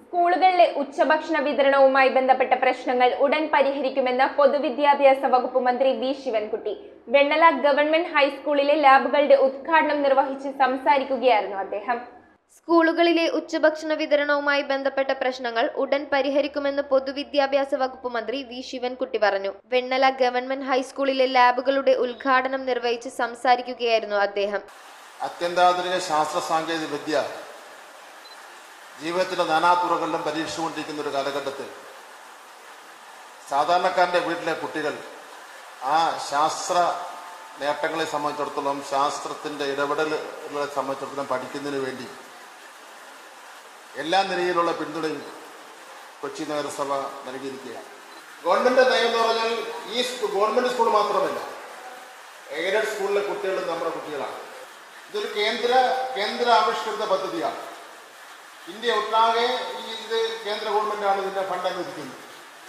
സ്കൂളുകളിലെ ഉച്ചഭക്ഷണ വിതരണവുമായി ബന്ധപ്പെട്ട പ്രശ്നങ്ങൾ ഉടൻ പരിഹരിക്കുമെന്ന് പൊതുവിദ്യാഭ്യാസ വകുപ്പ് മന്ത്രി വി ശിവൻകുട്ടി വെണ്ണല ഗവൺമെന്റ് ഹൈസ്കൂളിലെ ലാബുകളുടെ ഉദ്ഘാടനം നിർവഹിച്ച് സംസാരിക്കുകയായിരുന്നു അദ്ദേഹം സ്കൂളുകളിലെ ഉച്ചഭക്ഷണ വിതരണവുമായി ബന്ധപ്പെട്ട പ്രശ്നങ്ങൾ ഉടൻ പരിഹരിക്കുമെന്ന് പൊതുവിദ്യാഭ്യാസ വകുപ്പ് മന്ത്രി വി ശിവൻകുട്ടി പറഞ്ഞു വെണ്ണല ഗവൺമെന്റ് ഹൈസ്കൂളിലെ ലാബുകളുടെ ഉദ്ഘാടനം നിർവഹിച്ച് സംസാരിക്കുകയായിരുന്നു അദ്ദേഹം അത്യന്താധുനിക ശാസ്ത്ര സാങ്കേതിക വിദ്യ ജീവിതത്തിന്റെ നാനാതുറകളിലും പരീക്ഷിച്ചുകൊണ്ടിരിക്കുന്ന ഒരു കാലഘട്ടത്തിൽ സാധാരണക്കാരന്റെ വീട്ടിലെ കുട്ടികൾ ആ ശാസ്ത്ര നേട്ടങ്ങളെ സംബന്ധിച്ചിടത്തോളം ശാസ്ത്രത്തിന്റെ ഇടപെടലുകളെ സംബന്ധിച്ചിടത്തോളം പഠിക്കുന്നതിന് വേണ്ടി എല്ലാ നിലയിലുള്ള പിന്തുണയും കൊച്ചി നഗരസഭ നൽകിയിരിക്കുകയാണ് ഗവൺമെന്റ് നയം എന്ന് പറഞ്ഞാൽ ഈ സ്കൂ- ഗവൺമെന്റ് സ്കൂൾ മാത്രമല്ല എയ്ഡഡ് സ്കൂളിലെ കുട്ടികളും നമ്മുടെ കുട്ടികളാണ് ഇതൊരു കേന്ദ്ര കേന്ദ്ര ആവിഷ്കൃത പദ്ധതിയാണ് ഇന്ത്യ ഒട്ടാകെ ഈ ഇത് കേന്ദ്ര ഗവൺമെന്റാണ് ഇതിന്റെ ഫണ്ട് അനുവദിക്കുന്നത്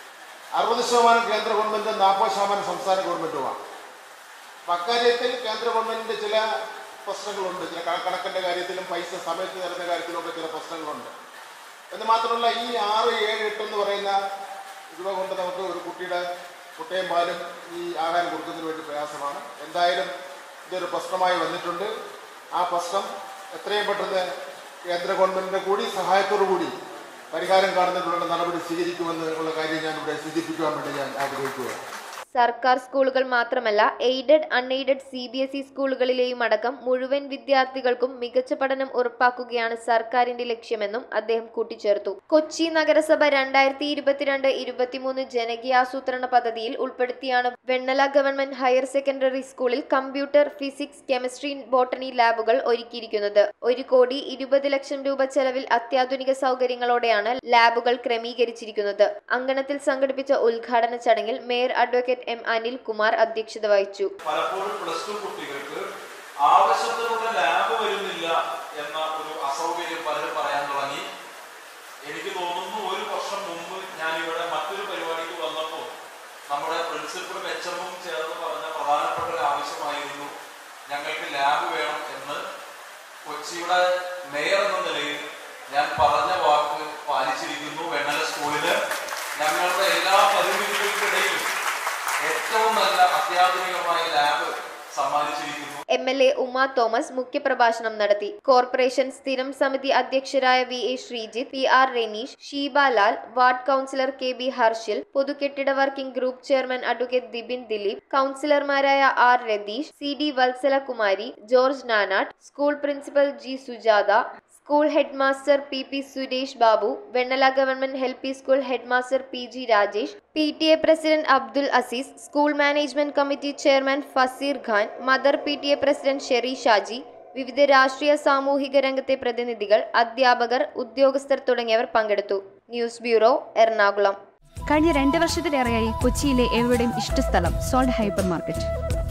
അറുപത് ശതമാനം കേന്ദ്ര ഗവൺമെന്റും നാൽപ്പത് ശതമാനം സംസ്ഥാന ഗവൺമെന്റുമാണ് അപ്പം അക്കാര്യത്തിൽ കേന്ദ്ര ഗവൺമെന്റിന്റെ ചില പ്രശ്നങ്ങളുണ്ട് ചില കണ- കണക്കിന്റെ കാര്യത്തിലും പൈസ സമയത്ത് തരുന്ന കാര്യത്തിലൊക്കെ ചില പ്രശ്നങ്ങളുണ്ട് എന്ന് മാത്രമല്ല ഈ ആറ് ഏഴ് എട്ട് എന്ന് പറയുന്ന രൂപ കൊണ്ട് നമുക്ക് ഒരു കുട്ടിയുടെ കുട്ടയും പാലും ഈ ആഹാരം കൊടുക്കുന്നതിന് വേണ്ടി പ്രയാസമാണ് എന്തായാലും ഇതൊരു പ്രശ്നമായി വന്നിട്ടുണ്ട് ആ പ്രശ്നം എത്രയും പെട്ടെന്ന് കേന്ദ്ര ഗവൺമെന്റിന്റെ കൂടി സഹായത്തോടു കൂടി പരിഹാരം കാണുന്നതിനുള്ള നടപടി സ്വീകരിക്കുമെന്ന് ഉള്ള കാര്യം ഞാൻ ഇവിടെ സൂചിപ്പിക്കുവാൻ വേണ്ടി ഞാൻ ആഗ്രഹിക്കുകയാണ് സർക്കാർ സ്കൂളുകൾ മാത്രമല്ല aided unaided C B S E സ്കൂളുകളിലെയും അടക്കം മുഴുവൻ വിദ്യാർത്ഥികൾക്കും മികച്ച പഠനം ഉറപ്പാക്കുകയാണ് സർക്കാരിന്റെ ലക്ഷ്യമെന്നും അദ്ദേഹം കൂട്ടിച്ചേർത്തു കൊച്ചി നഗരസഭ രണ്ടായിരത്തി ഇരുപത്തിരണ്ട് ഇരുപത്തിമൂന്ന് ജനകീയാസൂത്രണ പദ്ധതിയിൽ ഉൾപ്പെടുത്തിയാണ് വെണ്ണല ഗവൺമെന്റ് ഹയർ സെക്കൻഡറി സ്കൂളിൽ കമ്പ്യൂട്ടർ ഫിസിക്സ് കെമിസ്ട്രി ബോട്ടണി ലാബുകൾ ഒരുക്കിയിരിക്കുന്നത് ഒരു കോടി ഇരുപത് ലക്ഷം രൂപ ചെലവിൽ അത്യാധുനിക സൗകര്യങ്ങളോടെയാണ് ലാബുകൾ ക്രമീകരിച്ചിരിക്കുന്നത് അങ്കണത്തിൽ സംഘടിപ്പിച്ച ഉദ്ഘാടന ചടങ്ങിൽ mayor advocate M Anil Kumar അധ്യക്ഷത വഹിച്ചു പലപ്പോഴും പ്ലസ് ടു കുട്ടികൾക്ക് ആവശ്യത്തിനുള്ള ലാബ് വരുന്നില്ല എന്ന ഒരു അസൗകര്യം പലരും പറയാൻ തുടങ്ങി എനിക്ക് തോന്നുന്നു ഒരു വർഷം മുമ്പ് ഞാൻ ഇവിടെ മറ്റൊരു പരിപാടിക്ക് വന്നപ്പോൾ നമ്മുടെ പ്രിൻസിപ്പളും എച്ച് എമ്മും ചേർന്ന് പറഞ്ഞ പ്രധാനപ്പെട്ട ഒരു ആവശ്യമായിരുന്നു ഞങ്ങൾക്ക് ലാബ് വേണം എന്ന് കൊച്ചിയുടെ മേയർ എന്ന നിലയിൽ ഞാൻ പറഞ്ഞ വാക്ക് പാലിച്ചിരിക്കുന്നു വെണ്ണല സ്കൂളിന് ഞങ്ങളുടെ എല്ലാ പരിമിതികൾക്കിടയിലും ഏറ്റവും നല്ല അത്യാധുനികമായ ലാബ് സമ്മാനിച്ചിരിക്കുന്നു M L A Uma Thomas മുഖ്യപ്രഭാഷണം നടത്തി കോർപ്പറേഷൻ സ്ഥിരം സമിതി അധ്യക്ഷരായ V A Sreejith P R Reneesh Sheeba Lal ward councillor K B Harshil പൊതുകെട്ടിട working group chairman advocate Dibin Dileep കൗൺസിലർമാരായ R Ratheesh C D Vatsalakumari George Nanattu school principal G Sujatha school head master P P Suresh Babu Vennala government L P school head master P G Rajesh P T A president Abdul Azeez school management committee chairman Faseer Khan mother P T A president Sheri Shaji വിവിധ രാഷ്ട്രീയ സാമൂഹിക രംഗത്തെ പ്രതിനിധികൾ അധ്യാപകർ ഉദ്യോഗസ്ഥർ തുടങ്ങിയവർ പങ്കെടുത്തു news bureau Ernakulam കഴിഞ്ഞ രണ്ട് വർഷത്തിലേറെയായി കൊച്ചിയിലെ എവരുടെയും ഇഷ്ടസ്ഥലം സോൾഡ് ഹൈപ്പർ മാർക്കറ്റ്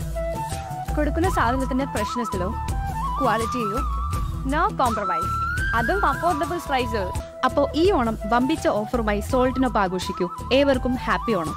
കൊടുക്കുന്ന സാധനത്തിന്റെ ഫ്രഷ്നെസ്സിലോ ക്വാളിറ്റിയിലോ നോ കോംപ്രമൈസ് അതും അഫോർഡബിൾ പ്രൈസ് അപ്പോൾ ഈ ഓണം വമ്പിച്ച ഓഫറുമായി സോൾട്ടിനൊപ്പം ആഘോഷിക്കൂ ഏവർക്കും ഹാപ്പി ഓണം